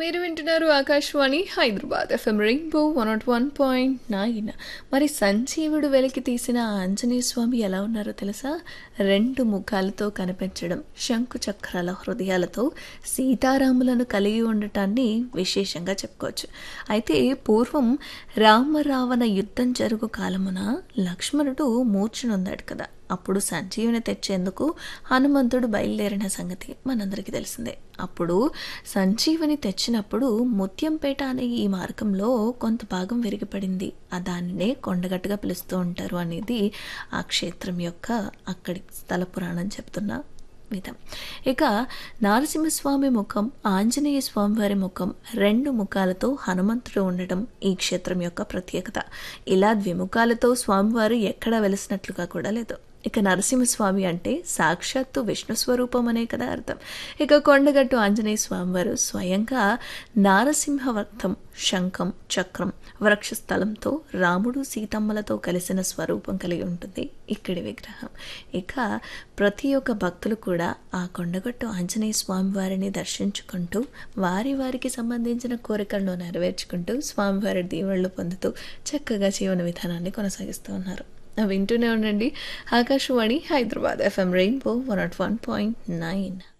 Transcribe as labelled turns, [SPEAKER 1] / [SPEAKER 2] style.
[SPEAKER 1] మీరు వింటున్నారు Akashvani Hyderabad FM rainbow one not one point nine మరి సంజీవుడు వెలికి తీసిన ఆ ఆంజనేయ స్వామి ఎలా ఉన్నారో తెలుసా రెండు ముఖాలతో కనిపించడం శంకు చక్రాల హృదయాలతో సీతారాములను కలిగి ఉండటాన్ని విశేషంగా చెప్పుకోవచ్చు అయితే పూర్వం రామరావణ యుద్ధం జరుగు కాలమున లక్ష్మణుడు మూర్ఛనుందాడు కదా అప్పుడు సంజీవిని తెచ్చేందుకు హనుమంతుడు బయలుదేరిన సంగతి మనందరికీ తెలిసిందే అప్పుడు సంజీవని తెచ్చినప్పుడు ముత్యంపేట అనే ఈ మార్గంలో కొంత భాగం విరిగిపడింది ఆ దానినే కొండగట్టుగా పిలుస్తూ ఉంటారు అనేది ఆ క్షేత్రం యొక్క అక్కడి స్థల పురాణం చెప్తున్న విధం ఇక నారసింహస్వామి ముఖం ఆంజనేయ స్వామి వారి ముఖం రెండు ముఖాలతో హనుమంతుడు ఉండడం ఈ క్షేత్రం యొక్క ప్రత్యేకత ఇలా ద్విముఖాలతో స్వామివారు ఎక్కడా వెలిసినట్లుగా కూడా లేదు ఇక నరసింహస్వామి అంటే సాక్షాత్తు విష్ణు స్వరూపం అనే కదా అర్థం ఇక కొండగట్టు ఆంజనేయ స్వామివారు స్వయంగా నారసింహవర్తం శంఖం చక్రం వృక్షస్థలంతో రాముడు సీతమ్మలతో కలిసిన స్వరూపం కలిగి ఉంటుంది ఇక్కడి విగ్రహం ఇక ప్రతి ఒక్క భక్తులు కూడా ఆ కొండగట్టు ఆంజనేయ స్వామి వారిని దర్శించుకుంటూ వారి వారికి సంబంధించిన కోరికలను నెరవేర్చుకుంటూ స్వామివారి దీవెళ్ళు పొందుతూ చక్కగా జీవన విధానాన్ని కొనసాగిస్తూ ఉన్నారు వింటూనే ఉండండి Akashvani Hyderabad FM rainbow one not one point nine